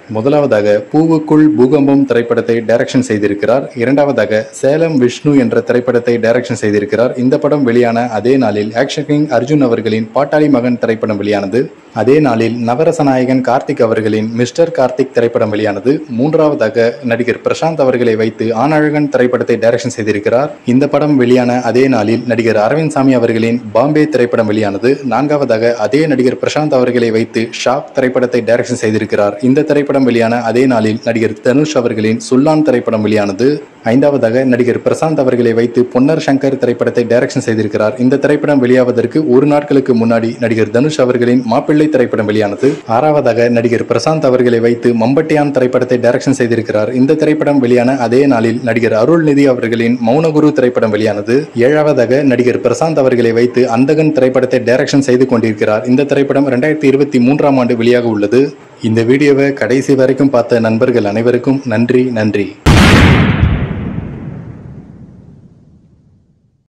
முதலாவதாக பூவுக்குள் பூகம்பம் திரைப்படத்தை டைரக்ஷன் செய்திருக்கிறார் இரண்டாவதாக சேலம் விஷ்ணு என்ற திரைப்படத்தை டைரக்ஷன் செய்திருக்கிறார் இந்த படம் வெளியான அதே நாளில் ஆக்ஷன் கிங் அர்ஜுன் அவர்களின் பாட்டாளி மகன் திரைப்படம் வெளியானது அதே நாளில் நவரச நாயகன் கார்த்திக் அவர்களின் மிஸ்டர் கார்த்திக் திரைப்படம் வெளியானது மூன்றாவதாக நடிகர் பிரசாந்த் அவர்களை வைத்து ஆனழகன் திரைப்படத்தை டைரக்ஷன் செய்திருக்கிறார் இந்த படம் வெளியான அதே நாளில் நடிகர் அரவிந்த் சாமி அவர்களின் பாம்பே திரைப்படம் வெளியானது நான்காவதாக அதே நடிகர் பிரசாந்த் அவர்களை வைத்து ஷாப் திரைப்படத்தை டைரக்ஷன் செய்திருக்கிறார் இந்த திரைப்படம் வெளியான அதே நாளில் நடிகர் தனுஷ் அவர்களின் சுல்லான் திரைப்படம் வெளியானது ஐந்தாவதாக நடிகர் பிரசாந்த் அவர்களை வைத்து பொன்னர் சங்கர் திரைப்படத்தை டைரக்ஷன் செய்திருக்கிறார் இந்த திரைப்படம் வெளியாவதற்கு ஒரு நாட்களுக்கு முன்னாடி நடிகர் தனுஷ் அவர்களின் மாப்பிள்ளை திரைப்படம் வெளியானது ஆறாவதாக நடிகர் பிரசாந்த் அவர்களை வைத்து மம்பட்டியான் திரைப்படத்தை டைரக்ஷன் செய்திருக்கிறார் இந்த திரைப்படம் வெளியான அதே நாளில் நடிகர் அருள்நிதி அவர்களின் மௌனகுரு திரைப்படம் வெளியானது ஏழாவதாக நடிகர் பிரசாந்த் அவர்களை வைத்து அந்தகன் திரைப்படத்தை டைரக்ஷன் செய்து கொண்டிருக்கிறார் இந்த திரைப்படம் ரெண்டாயிரத்தி இருபத்தி மூன்றாம் ஆண்டு வெளியாக உள்ளது இந்த வீடியோவை கடைசி வரைக்கும் பார்த்த நண்பர்கள் அனைவருக்கும் நன்றி நன்றி